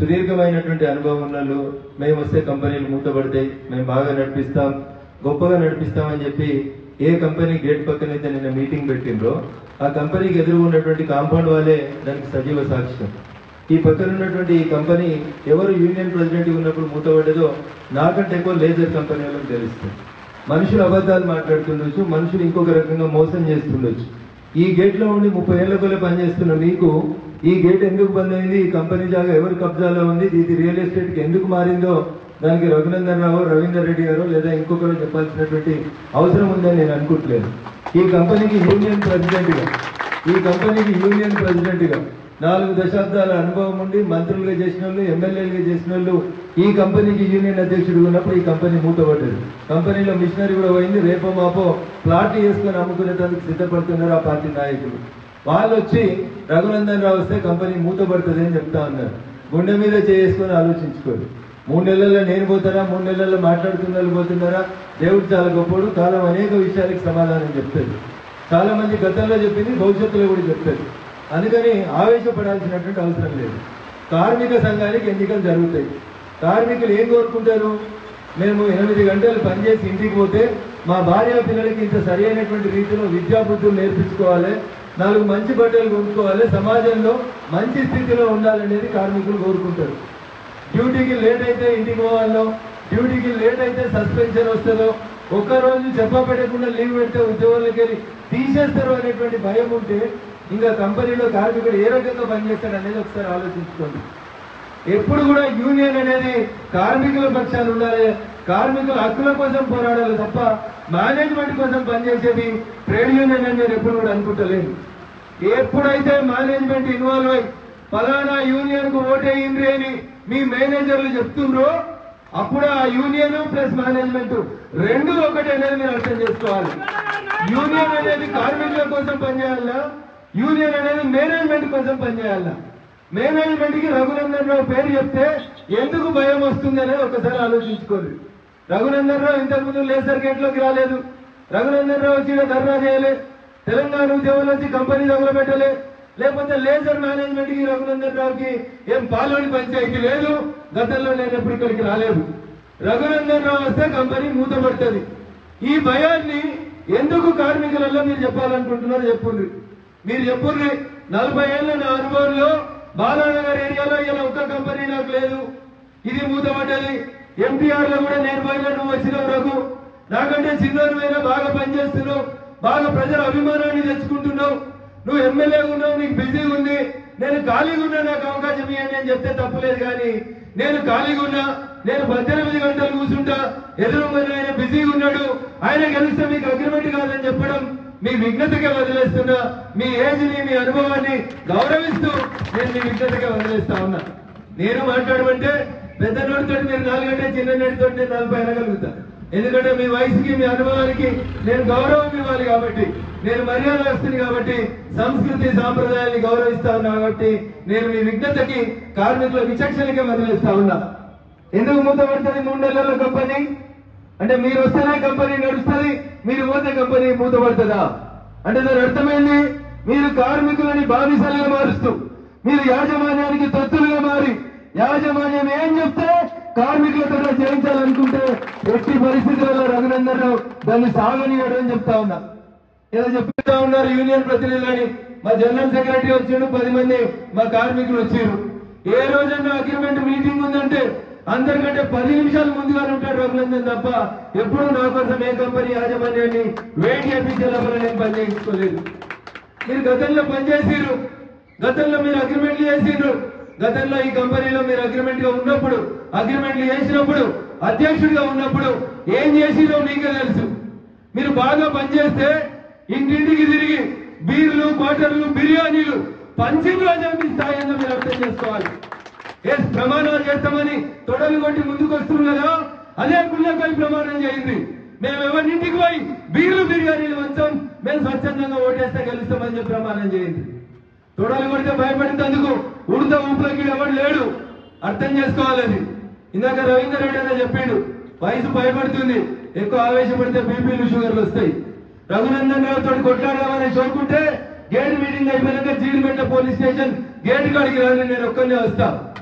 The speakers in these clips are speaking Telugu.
సుదీర్ఘమైనటువంటి అనుభవం ఉన్న వాళ్ళు మేము వస్తే కంపెనీలు మూతపడతాయి మేము బాగా నడిపిస్తాం గొప్పగా నడిపిస్తామని చెప్పి ఏ కంపెనీ గేట్ పక్కన అయితే నిన్న మీటింగ్ పెట్టిండ్రో ఆ కంపెనీకి ఎదురు ఉన్నటువంటి కాంపౌండ్ వాళ్ళే దానికి సజీవ సాక్ష్యం ఈ పక్కన ఉన్నటువంటి ఈ కంపెనీ ఎవరు యూనియన్ ప్రెసిడెంట్ ఉన్నప్పుడు మూతపడ్డదో నాకంటే ఎక్కువ లేజర్ కంపెనీ వాళ్ళకి తెలుస్తుంది మనుషులు అబద్ధాలు మాట్లాడుతుండొచ్చు మనుషులు ఇంకొక రకంగా మోసం చేస్తుండొచ్చు ఈ గేట్ లో ఉండి ముప్పై ఏళ్ల కొలే పనిచేస్తున్న మీకు ఈ గేట్ ఎందుకు బంద్ అయింది ఈ కంపెనీ జాగా ఎవరి కబ్జాలో ఉంది ఇది రియల్ ఎస్టేట్ కి ఎందుకు మారిందో దానికి రఘునందన్ రావు రవీందర్ రెడ్డి గారు లేదా ఇంకొకరు చెప్పాల్సినటువంటి అవసరం ఉందని నేను అనుకోవట్లేదు ఈ కంపెనీకి యూనియన్ ప్రెసిడెంట్ గా ఈ కంపెనీకి యూనియన్ ప్రెసిడెంట్ గా నాలుగు దశాబ్దాల అనుభవం ఉండి మంత్రులుగా చేసిన వాళ్ళు ఎమ్మెల్యేలుగా చేసిన వాళ్ళు ఈ కంపెనీకి యూనియన్ అధ్యక్షుడు ఉన్నప్పుడు ఈ కంపెనీ మూతపడ్డది కంపెనీలో మిషనరీ కూడా పోయింది రేపో మాపో ప్లాట్ చేసుకొని అమ్ముకునేందుకు సిద్ధపడుతున్నారు ఆ పార్టీ నాయకులు వాళ్ళు వచ్చి రఘునందన్ రావు వస్తే కంపెనీ మూతపడుతుంది అని చెప్తా ఉన్నారు గుండె మీద చేసుకొని ఆలోచించుకోరు మూడు నెలల్లో నేను పోతారా మూడు నెలల్లో మాట్లాడుతున్న వాళ్ళు పోతున్నారా దేవుడు చాలా గొప్పడు కాలం అనేక విషయాలకు సమాధానం చెప్తాడు చాలా మంది గతంలో చెప్పింది భవిష్యత్తులో కూడా చెప్తారు అందుకని ఆవేశపడాల్సినటువంటి అవసరం లేదు కార్మిక సంఘానికి ఎన్నికలు జరుగుతాయి కార్మికులు ఏం కోరుకుంటారు మేము ఎనిమిది గంటలు పనిచేసి ఇంటికి పోతే మా భార్య పిల్లలకి ఇంత సరైనటువంటి రీతిలో విద్యా బుద్ధులు నేర్పించుకోవాలి నాలుగు మంచి బట్టలు కొనుక్కోవాలి సమాజంలో మంచి స్థితిలో ఉండాలనేది కార్మికులు కోరుకుంటారు డ్యూటీకి లేట్ అయితే ఇంటికి పోవాలో డ్యూటీకి లేట్ అయితే సస్పెన్షన్ వస్తుందో ఒక్క రోజు చెప్ప పెట్టకుండా లీవ్ పెడితే ఉద్యోగులకి వెళ్ళి తీసేస్తారు అనేటువంటి భయం ఉంటే ఇంకా కంపెనీలో కార్మికుడు ఏ రకంగా పనిచేస్తాడు అనేది ఒకసారి ఆలోచించుకోండి ఎప్పుడు కూడా యూనియన్ అనేది కార్మికుల పక్షాలు ఉండాలి కార్మికుల హక్కుల కోసం పోరాడాలి తప్ప మేనేజ్మెంట్ కోసం పనిచేసేది ట్రేడ్ యూనియన్ అని నేను ఎప్పుడు కూడా అనుకుంటలేను ఎప్పుడైతే మేనేజ్మెంట్ ఇన్వాల్వ్ అయ్యి ఫలానా యూనియన్ కు ఓటేయింది అని మీ మేనేజర్లు చెప్తుండ్రో అప్పుడు ఆ యూనియన్ ప్లస్ మేనేజ్మెంట్ రెండు ఒకటి అనేది మీరు అర్థం చేసుకోవాలి యూనియన్ అనేది కార్మికుల కోసం పనిచేయాలా యూనియన్ అనేది మేనేజ్మెంట్ కోసం పనిచేయాలా మేనేజ్మెంట్ కి రఘునందన్ రావు పేరు చెప్తే ఎందుకు భయం వస్తుంది అనేది ఒకసారి ఆలోచించుకోండి రఘునందన్ రావు ఇంతకుముందు లేసర్ గేట్ లోకి రాలేదు రఘునందన్ రావు వచ్చి ఈడ ధర్నా చేయలే తెలంగాణ ఉద్యమంలో వచ్చి కంపెనీ తగులబెట్టలే లేకపోతే లేజర్ మేనేజ్మెంట్ కి రఘునందన్ రావుకి ఏం పాల్గొని పంచాయతీ లేదు గతంలో నేను ఎప్పుడు ఇక్కడికి రాలేదు రఘునందన్ రావు వస్తే కంపెనీ మూతపడుతుంది ఈ భయాన్ని ఎందుకు కార్మికులలో మీరు చెప్పాలనుకుంటున్నారో చెప్పుండ్రి మీరు చెప్పుండ్రి నలభై ఏళ్ళ నా అనుభవంలో బాలానగర్ ఏరియాలో ఇలా ఒక్క కంపెనీ నాకు లేదు ఇది మూతపడ్డది ఎంపీఆర్ లో కూడా నేను పోయినా నువ్వు వచ్చినావు రఘు నాకంటే చిన్నోరు అయినా బాగా పనిచేస్తున్నావు బాగా ప్రజల అభిమానాన్ని తెచ్చుకుంటున్నావు నువ్వు ఎమ్మెల్యే ఉన్నావు నీకు బిజీగా ఉంది నేను ఖాళీగా ఉన్నా నాకు అవకాశం ఇవ్వండి అని చెప్తే తప్పులేదు కానీ నేను ఖాళీగా ఉన్నా నేను పద్దెనిమిది గంటలు కూర్చుంటా ఎదురుమని ఆయన బిజీగా ఉన్నాడు ఆయన గెలిస్తే మీకు అగ్రిమెంట్ కాదని చెప్పడం మీ విఘ్నతగా వదిలేస్తున్నా మీ ఏజ్ ని మీ అనుభవాన్ని గౌరవిస్తూ నేను మీ విఘ్నతగా వదిలేస్తా ఉన్నా నేను మాట్లాడమంటే పెద్ద నోటితో మీరు నాలుగంటే చిన్న నోటితో నేను నలభై అనగలుగుతా ఎందుకంటే మీ వయసుకి మీ అనుభవానికి నేను గౌరవం ఇవ్వాలి కాబట్టి నేను మర్యాద వస్తుంది కాబట్టి సంస్కృతి సాంప్రదాయాన్ని గౌరవిస్తా ఉన్నా కాబట్టి నేను మీ విఘ్నతకి కార్మికుల విచక్షణకి వదిలేస్తా ఉన్నా ఎందుకు మూతపడుతుంది మూడు నెలల కంపెనీ అంటే మీరు వస్తేనే కంపెనీ నడుస్తుంది మీరు పోతే కంపెనీ మూతపడుతుందా అంటే దాని అర్థమైంది మీరు కార్మికులని బానిసలుగా మారుస్తూ మీరు యాజమాన్యానికి తొత్తులుగా మారి యాజమాన్యం ఏం చెప్తే కార్మికులతో చేయించాలనుకుంటే ఎట్టి పరిస్థితులలో రఘునందన్ రావు దాన్ని సాగనీయడం అని చెప్తా ఉన్నా ఏదో చెప్తా ఉన్నారు యూనియన్ ప్రతినిధులని మా జనరల్ సెక్రటరీ వచ్చాడు పది మంది మా కార్మికులు వచ్చారు ఏ రోజన్నా అగ్రిమెంట్ మీటింగ్ ఉందంటే అందరికంటే పది నిమిషాలు ముందుగా ఉంటాడు రఘునందన్ తప్ప ఎప్పుడు నా కోసం ఏ కంపెనీ యాజమాన్యాన్ని వెయిట్ చేపించే లోపల నేను పని చేయించుకోలేదు మీరు గతంలో పనిచేసిర్రు గతంలో మీరు అగ్రిమెంట్లు చేసిండ్రు గతంలో ఈ కంపెనీలో మీరు అగ్రిమెంట్ గా ఉన్నప్పుడు అగ్రిమెంట్లు చేసినప్పుడు అధ్యక్షుడిగా ఉన్నప్పుడు ఏం చేసిరో మీకే తెలుసు మీరు బాగా పనిచేస్తే ఇంటింటికి తిరిగి బీర్లు క్వార్టర్లు బిర్యానీలు పంచింగ్ రోజు మీ స్థాయి ఏందో మీరు అర్థం చేసుకోవాలి ఏ ప్రమాణాలు చేస్తామని తొడలు కొట్టి ముందుకు వస్తున్నారు కదా అదే గుళ్ళపై ప్రమాణం చేయండి మేము ఎవరింటికి పోయి బీర్లు బిర్యానీలు వచ్చాం మేము స్వచ్ఛందంగా ఓటేస్తే గెలుస్తామని చెప్పి ప్రమాణం చేయండి తొడలు కొడితే భయపడేందుకు ఉడత ఊపులకి ఎవడు లేడు అర్థం చేసుకోవాలని ఇందాక రవీందర్ రెడ్డి అన్న చెప్పిండు వయసు భయపడుతుంది ఎక్కువ ఆవేశపడితే బీపీలు షుగర్లు వస్తాయి రఘునందన్ రావు తోటి కొట్లాడదామని చూడుకుంటే గేట్ మీటింగ్ అయిపోయినాక జీడిమెట్ల పోలీస్ స్టేషన్ గేట్ కాడికి రాని నేను ఒక్కనే వస్తా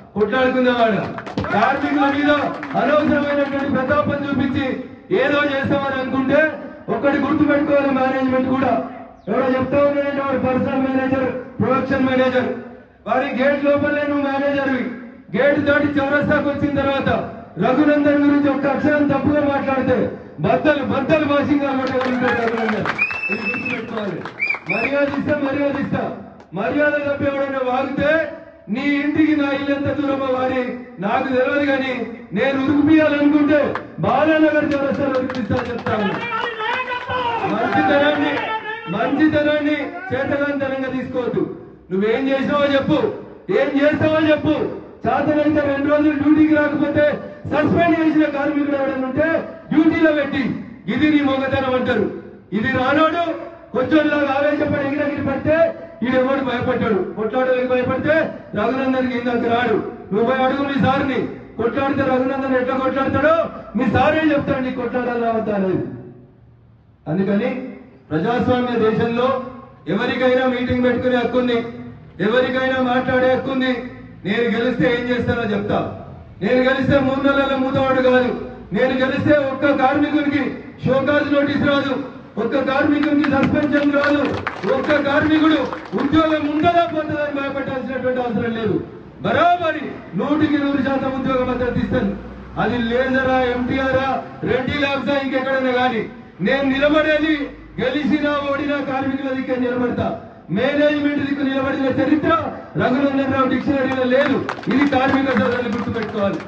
కొట్లాడుకుందామాడ కార్మికుల మీద అనవసరమైనటువంటి ప్రతాపం చూపించి ఏదో చేస్తామని అనుకుంటే ఒక్కటి గుర్తు పెట్టుకోవాలి మేనేజ్మెంట్ కూడా ఎవరో చెప్తా ఉన్నాడంటే వాడు పర్సనల్ మేనేజర్ ప్రొడక్షన్ మేనేజర్ వారి గేట్ లోపలే నువ్వు మేనేజర్వి గేట్ దాటి చౌరస్తాకు వచ్చిన తర్వాత రఘునందన్ గురించి ఒక్క అక్షరం తప్పుగా మాట్లాడితే బద్దలు బద్దలు భాషంగా రఘునందన్ ఇది గుర్తుపెట్టుకోవాలి మర్యాద ఇస్తా మర్యాద ఇస్తా మర్యాద తప్పి ఎవడైనా వాగితే నీ ఇంటికి నా ఇల్లు ఎంత దూరమో వారి నాకు తెలియదు కానీ నేను ఉరికిపియాలనుకుంటే బాలానగర్ చౌరస్తాలో ఉరికిస్తా చెప్తాను మంచితనాన్ని మంచితనాన్ని చేతగాంతనంగా తీసుకోవద్దు నువ్వేం చేసావో చెప్పు ఏం చేస్తావో చెప్పు చేతనైతే రెండు రోజులు డ్యూటీకి రాకపోతే సస్పెండ్ చేసిన కార్మికుడు ఎవడన్నా ఉంటే డ్యూటీలో పెట్టి ఇది నీ మొగతనం అంటారు ఇది రానోడు కొంచెం లాగా ఆవేశపడి ఎగిరెగిరి పడితే ఈడెవడు భయపడ్డాడు కొట్లాడడానికి భయపడితే రఘునందన్కి ఇందాక రాడు నువ్వు పోయి అడుగు నీ సార్ని కొట్లాడితే రఘునందన్ ఎట్లా కొట్లాడతాడో మీ సారే చెప్తాడు నీ కొట్లాడాలా వద్దా అనేది అందుకని ప్రజాస్వామ్య దేశంలో ఎవరికైనా మీటింగ్ పెట్టుకునే హక్కుంది ఎవరికైనా మాట్లాడే హక్కుంది నేను గెలిస్తే ఏం చేస్తానో చెప్తా నేను గెలిస్తే మూడు నెలల మూతవాడు కాదు నేను గెలిస్తే ఒక్క కార్మికునికి షోకాజ్ నోటీస్ రాదు ఒక్క కార్మికునికి సస్పెన్షన్ రాదు ఒక్క కార్మికుడు ఉద్యోగం ఉండదా పోతుందని భయపెట్టాల్సినటువంటి అవసరం లేదు బరాబరి నూటికి నూరు శాతం ఉద్యోగ భద్రత ఇస్తాను అది లేజరా ఎంటీఆరా రెడ్డి లాబ్సా ఇంకెక్కడైనా కానీ నేను నిలబడేది గెలిచినా ఓడినా కార్మికుల దిక్కు నిలబడతా మేనేజ్మెంట్ దిక్కు నిలబడిన చరిత్ర రఘునందన్ రావు డిక్షనరీలో లేదు ఇది కార్మిక సోదరులు గుర్తుపెట్టుకోవాలి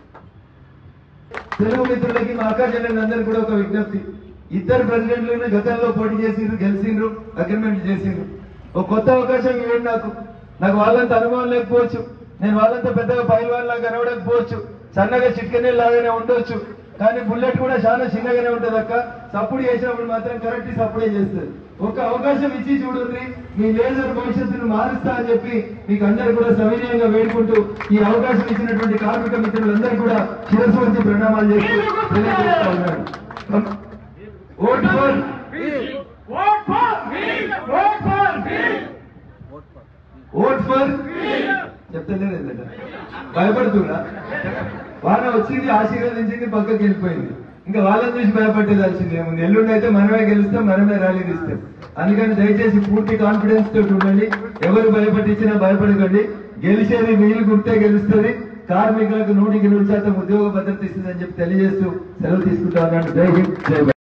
తెలుగు మిత్రులకి మా అక్క చెల్లెలందరూ కూడా ఒక విజ్ఞప్తి ఇద్దరు ప్రెసిడెంట్లు గతంలో పోటీ చేసిండ్రు గెలిచిండ్రు అగ్రిమెంట్ చేసిండ్రు ఒక కొత్త అవకాశం ఇవ్వండి నాకు నాకు వాళ్ళంత అనుభవం లేకపోవచ్చు నేను వాళ్ళంతా పెద్దగా పైన వాళ్ళ కనబడకపోవచ్చు సన్నగా చిట్కనే లాగానే ఉండొచ్చు కానీ బుల్లెట్ కూడా చాలా చిన్నగానే ఉంటది అక్క సప్పుడు చేసినప్పుడు మాత్రం కరెక్ట్ సప్పుడే చేస్తుంది ఒక అవకాశం ఇచ్చి చూడండి మీ లేజర్ భవిష్యత్తును మారుస్తా అని చెప్పి మీకు అందరు కూడా సవినయంగా వేడుకుంటూ ఈ అవకాశం ఇచ్చినటువంటి కార్మిక మిత్రులందరూ కూడా శిరస్సు వచ్చి ప్రణామాలు చేస్తూ తెలియజేస్తా ఉన్నాడు vote for Vote for me! Vote for me! Vote for చెప్తలేదు భయపడుతున్నా వాన వచ్చింది ఆశీర్వదించింది పక్కకి వెళ్ళిపోయింది ఇంకా వాళ్ళని చూసి భయపట్టేదాల్సింది ఏముంది ఎల్లుండి అయితే మనమే గెలుస్తాం మనమే ర్యాలీ తీస్తాం అందుకని దయచేసి పూర్తి కాన్ఫిడెన్స్ తోటి ఉండండి ఎవరు భయపట్టించినా భయపడకండి గెలిచేది వీలు గుర్తే గెలుస్తుంది కార్మికులకు నూటికి నూరు శాతం ఉద్యోగ భద్రత ఇస్తుందని చెప్పి తెలియజేస్తూ సెలవు తీసుకుంటా ఉన్నాను జై హింద్ జై భారత్.